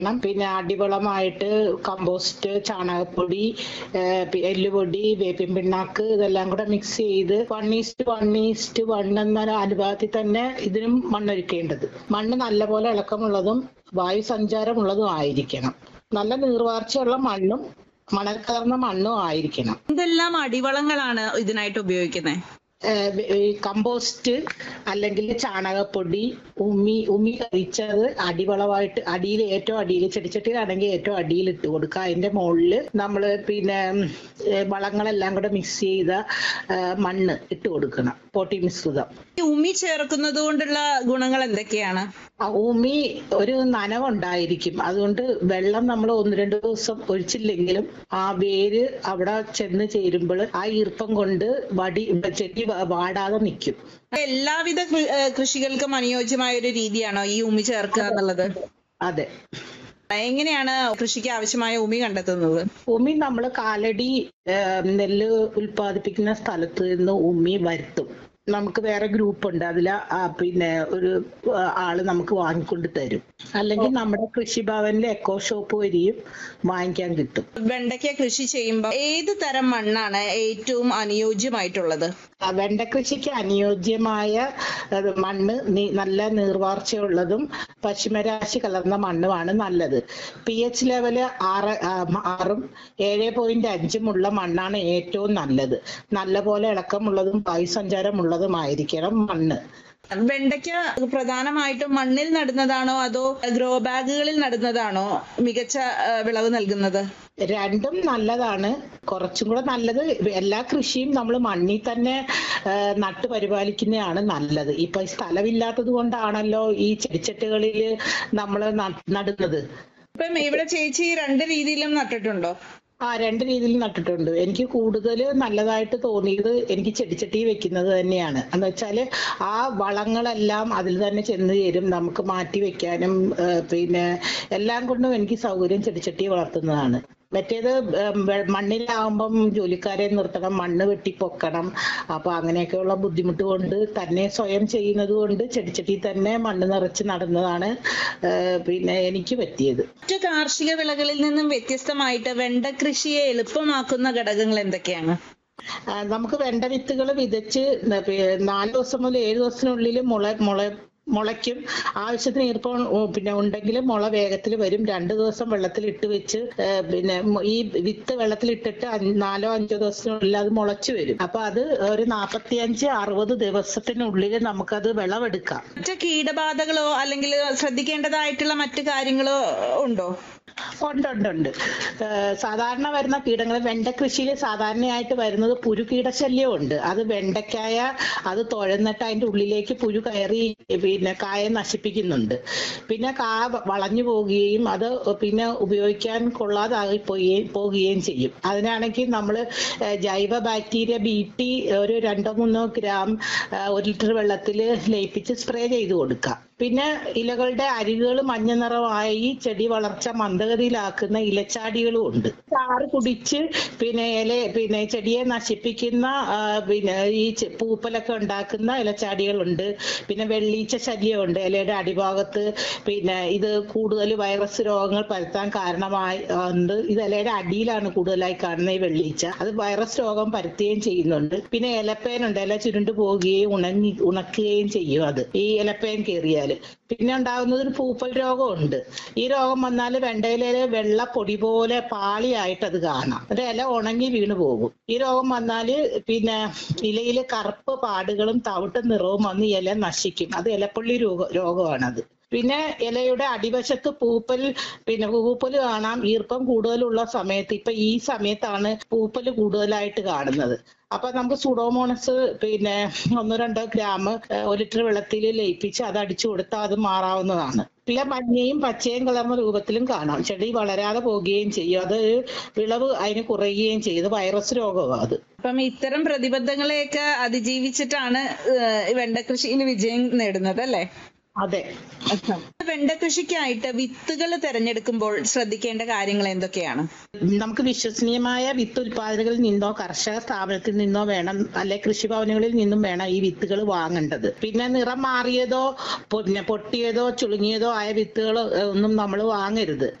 പിന്നെ അടിവളമായിട്ട് കമ്പോസ്റ്റ് ചാണകപ്പൊടി ഏഹ് പി- എല്ലുപൊടി വേപ്പിൻ പിണ്ണാക്ക് ഇതെല്ലാം കൂടെ മിക്സ് ചെയ്ത് one is to one is to one എന്ന അനുപാതത്തിൽ തന്നെ ഇതിനും മണ്ണൊരുക്കേണ്ടത് മണ്ണ് നല്ലപോലെ ഇളക്കമുള്ളതും വായു സഞ്ചാരമുള്ളതും ആയിരിക്കണം നല്ല നീർവാർച്ചയുള്ള മണ്ണും മണൽ കലർന്ന മണ്ണും ആയിരിക്കണം എന്തെല്ലാം അടിവളങ്ങളാണ് ഇതിനായിട്ട് ഉപയോഗിക്കുന്നത് ഏഹ് ഈ കമ്പോസ്റ്റ് അല്ലെങ്കിൽ ചാണകപ്പൊടി ഉമ്മി ഉമ്മി കരിച്ചത് അടിവളമായിട്ട് അടിയിൽ ഏറ്റവും അടിയിൽ ചെടിച്ചട്ടിയിലാണെങ്കിൽ ഏറ്റവും അടിയിൽ ഇട്ട് കൊടുക്കുക അതിന്റെ മുകളിൽ നമ്മൾ പിന്നെ ഏഹ് വളങ്ങളെല്ലാം കൂടെ മിക്സ് ചെയ്ത ഏഹ് മണ്ണ് ഇട്ട് കൊടുക്കണം പോട്ടി മിശ്രിതം ഈ ഉമി ചേർക്കുന്നത് കൊണ്ടുള്ള ഗുണങ്ങൾ എന്തൊക്കെയാണ് ആ ഉമി ഒരു നനവുണ്ടായിരിക്കും അതുകൊണ്ട് വെള്ളം നമ്മൾ ഒന്ന് രണ്ട് ദിവസം ഒഴിച്ചില്ലെങ്കിലും ആ വേര് അവിടെ ചെന്ന് ചേരുമ്പോൾ ആ ഈർപ്പം കൊണ്ട് വടി ചെടി വ- വാടാതെ നിൽക്കും എല്ലാവിധ കൃ- ഏഹ് കൃഷികൾക്കും അനുയോജ്യമായ ഒരു രീതിയാണോ ഈ ഉമി ചേർക്കുക എന്നുള്ളത് അതെ എങ്ങനെയാണ് കൃഷിക്ക് ആവശ്യമായ ഉമി കണ്ടെത്തുന്നത് ഉമി നമ്മൾ കാലടി ഏഹ്, നെല്ല് ഉൽപ്പാദിപ്പിക്കുന്ന സ്ഥലത്ത് നിന്ന് ഉമി വരുത്തും നമുക്ക് വേറെ ഗ്രൂപ്പ് ഉണ്ട് അതിൽ പിന്നെ ഒരു ആ, ആള് നമുക്ക് വാങ്ങിക്കൊണ്ട് തരും അല്ലെങ്കിൽ നമ്മുടെ കൃഷിഭവനിലെ എക്കോ ഷോപ്പ് വഴിയും വാങ്ങിക്കാൻ കിട്ടും വെണ്ടയ്ക്ക കൃഷി ചെയ്യുമ്പോൾ ഏത് തരം മണ്ണാണ് ഏറ്റവും അനുയോജ്യമായിട്ടുള്ളത് ആ, വെണ്ട കൃഷിക്ക് അനുയോജ്യമായ അത് മണ്ണ് നീ- നല്ല നീർവാർച്ചയുള്ളതും പശ്ചിമരാശി കലർന്ന മണ്ണുമാണ് നല്ലത് പി എച്ച് ലെവല് ആറ് ആ, ആറും ഏഴ് പോയിന്റ് അഞ്ചും ഉള്ള മണ്ണാണ് ഏറ്റവും നല്ലത് നല്ലപോലെ ഇളക്കമുള്ളതും വായുസഞ്ചാരമുള്ളതുമായിരിക്കണം മണ്ണ് വെണ്ടയ്ക്ക പ്രധാനമായിട്ടും മണ്ണിൽ നടുന്നതാണോ അതോ ഗ്രോ ബാഗുകളിൽ നടുന്നതാണോ മികച്ച ഏഹ്, വിളവ് നൽകുന്നത് രണ്ടും നല്ലതാണ് കുറച്ചും കൂടെ നല്ലത് എല്ലാ കൃഷിയും നമ്മൾ മണ്ണിൽ തന്നെ ആ, നട്ട് പരിപാലിക്കുന്നതാണ് നല്ലത് ഇപ്പൊ ഈ സ്ഥലമില്ലാത്തത് കൊണ്ടാണല്ലോ ഈ ചെടിച്ചട്ടുകളിൽ നമ്മൾ നടുന്നത് ഇപ്പം ഇവിടെ ചേച്ചി രണ്ട് രീതിയിലും നട്ടിട്ടുണ്ടോ ആ രണ്ട് രീതിയിൽ നട്ടിട്ടുണ്ട് എനിക്ക് കൂടുതൽ നല്ലതായിട്ട് തോന്നിയത് എനിക്ക് ചെടിച്ചട്ടി വെക്കുന്നത് തന്നെയാണ് എന്ന് വെച്ചാല് ആ വളങ്ങളെല്ലാം അതിൽ തന്നെ ചെന്ന് ചേരും നമുക്ക് മാറ്റി വെക്കാനും ആ, പിന്നെ എല്ലാം കൊണ്ടും എനിക്ക് സൗകര്യം ചെടിച്ചട്ടി വളർത്തുന്നതാണ് മറ്റേത് ഉം, വെ- മണ്ണിലാവുമ്പം ജോലിക്കാരെ നിർത്തണം മണ്ണ് വെട്ടിപ്പൊക്കണം അപ്പൊ അങ്ങനെയൊക്കെയുള്ള ബുദ്ധിമുട്ട് കൊണ്ട് തന്നെ സ്വയം ചെയ്യുന്നത് കൊണ്ട് ചെടിച്ചട്ടി തന്നെ മണ്ണ് നിറച്ച് നടുന്നതാണ് ആ, പിന്നെ എനിക്ക് പറ്റിയത് മറ്റു കാർഷിക വിളകളിൽ നിന്നും വ്യത്യസ്തമായിട്ട് വെണ്ട കൃഷിയെ എളുപ്പമാക്കുന്ന ഘടകങ്ങൾ എന്തൊക്കെയാണ് ആ, നമുക്ക് വെണ്ട വിത്തുകൾ വിതച്ച് ന- പി- നാല് ദിവസം മുതൽ ഏഴ് ദിവസത്തിനുള്ളിൽ മുള മുള മുളയ്ക്കും ആവശ്യത്തിന് ഈർപ്പം ഉ- പിന്നെ ഉണ്ടെങ്കിൽ മുള വേഗത്തിൽ വരും രണ്ട് ദിവസം വെള്ളത്തിൽ ഇട്ട് വെച്ച് ഏ, പിന്നെ മു- ഈ വിത്ത് വെള്ളത്തിൽ ഇട്ടിട്ട് അഞ്ച്- നാലോ അഞ്ചോ ദിവസത്തിനുള്ളിൽ അത് മുളച്ചു വരും അപ്പൊ അത് ഒരു നാപ്പത്തി അഞ്ച് അറുപത് ദിവസത്തിനുള്ളിൽ നമുക്കത് വിളവെടുക്കാം മറ്റു കീടബാധകളോ അല്ലെങ്കിൽ ശ്രദ്ധിക്കേണ്ടതായിട്ടുള്ള മറ്റു കാര്യങ്ങളോ ഉണ്ടോ ഉണ്ട് ഉണ്ട് ഉണ്ട് ഏഹ് സാധാരണ വരുന്ന കീടങ്ങൾ വെണ്ട കൃഷിയിൽ സാധാരണയായിട്ട് വരുന്നത് പുരു കീടശല്യം ഉണ്ട് അത് വെണ്ടയ്ക്കായ അത് തുഴന്നിട്ട് അതിന്റെ ഉള്ളിലേക്ക് പുഴു കയറി പിന്നെ കായ നശിപ്പിക്കുന്നുണ്ട് പിന്നെ കാ വളഞ്ഞു പോവുകയും അത് പിന്നെ ഉപയോഗിക്കാൻ കൊള്ളാതായി പോവുകയും പോവുകയും ചെയ്യും അതിനാണെങ്കിൽ നമ്മൾ ജൈവ ബാക്ടീരിയ ബീറ്റി ഒരു രണ്ടോ മൂന്നോ ഗ്രാം ഏഹ് ഒരു ലിറ്റർ വെള്ളത്തിൽ ലയിപ്പിച്ച് സ്പ്രേ ചെയ്ത് കൊടുക്കാം പിന്നെ ഇലകളുടെ അരികുകൾ മഞ്ഞ നിറമായി ചെടി വളർച്ച മന്ദഗതിയിലാക്കുന്ന ഇലച്ചാടികളും ഉണ്ട് ചാറ് കുടിച്ച് പിന്നെ ഇല പിന്നെ ചെടിയെ നശിപ്പിക്കുന്ന ആ, പിന്നെ ഈ ചെ- പൂപ്പലൊക്കെ ഉണ്ടാക്കുന്ന ഇലച്ചാടികളുണ്ട് പിന്നെ വെള്ളീച്ച ശല്യമുണ്ട് ഇലയുടെ അടിഭാഗത്ത് പിന്നെ ഇത് കൂടുതൽ വൈറസ് രോഗങ്ങൾ പരത്താൻ കാരണമായി ഉണ്ട് ഇത് ഇലയുടെ അടിയിലാണ് കൂടുതലായി കാണുന്ന ഈ വെള്ളീച്ച അത് വൈറസ് രോഗം പരത്തുകയും ചെയ്യുന്നുണ്ട് പിന്നെ ഇലപ്പേനുണ്ട് ഇല ചുരുണ്ടു പോവുകയും ഉണങ്ങി ഉണക്കുകയും ചെയ്യും അത് ഈ ഇലപ്പേൻ കയറിയാൽ പിന്നെ ഉണ്ടാകുന്നത് ഒരു പൂപ്പൽ രോഗമുണ്ട് ഈ രോഗം വന്നാൽ വെണ്ടയിലെ വെള്ള പൊടി പോലെ പാളിയായിട്ട് അത് കാണാം ഒരു ഇല ഉണങ്ങി വീണു പോകും ഈ രോഗം വന്നാല് പിന്നെ ഇലയിൽ കറുപ്പ് പാടുകളും തവിട്ട് നിറവും വന്ന് ഇല നശിക്കും അത് ഇലപ്പള്ളി രോഗ രോഗമാണത് പിന്നെ ഇലയുടെ അടിവശത്ത് പൂപ്പൽ പിന്നെ പൂപ്പൽ കാണാം ഈർപ്പം കൂടുതലുള്ള സമയത്ത് ഇപ്പൊ ഈ സമയത്താണ് പൂപ്പൽ കൂടുതലായിട്ട് കാണുന്നത് അപ്പൊ നമുക്ക് സുഡോമോണസ് പിന്നെ ഒന്നോ രണ്ടോ ഗ്രാം ഏഹ്, ഒരു ലിറ്റർ വെള്ളത്തിൽ ലയിപ്പിച്ച് അത് അടിച്ചു കൊടുത്താൽ അത് മാറാവുന്നതാണ് പിന്നെ മഞ്ഞയും പച്ചയും കലർന്ന രൂപത്തിലും കാണാം ചെടി വളരാതെ പോവുകയും ചെയ്യും അത് വിളവ് അതിന് കുറയുകയും ചെയ്യും ഇത് വൈറസ് രോഗമാണ് അത് അപ്പം ഇത്തരം പ്രതിബന്ധങ്ങളെയൊക്കെ അതിജീവിച്ചിട്ടാണ് ഏഹ് വെണ്ട കൃഷിയിൽ വിജയം നേടുന്നത് അല്ലേ അതെ വെണ്ട കൃഷിക്കായിട്ട് വിത്തുകൾ തിരഞ്ഞെടുക്കുമ്പോൾ ശ്രദ്ധിക്കേണ്ട കാര്യങ്ങൾ എന്തൊക്കെയാണ് നമുക്ക് വിശ്വസനീയമായ വിത്ത് ഉൽപാദകരിൽ നിന്നോ കർഷക സ്ഥാപനത്തിൽ നിന്നോ വേണം അല്ലെ കൃഷിഭവനുകളിൽ നിന്നും വേണം ഈ വിത്തുകൾ വാങ്ങേണ്ടത് പിന്നെ നിറം മാറിയതോ പിന്നെ പൊട്ടിയതോ ചുളുങ്ങിയതോ ആയ വിത്തുകൾ ഒന്നും നമ്മൾ വാങ്ങരുത്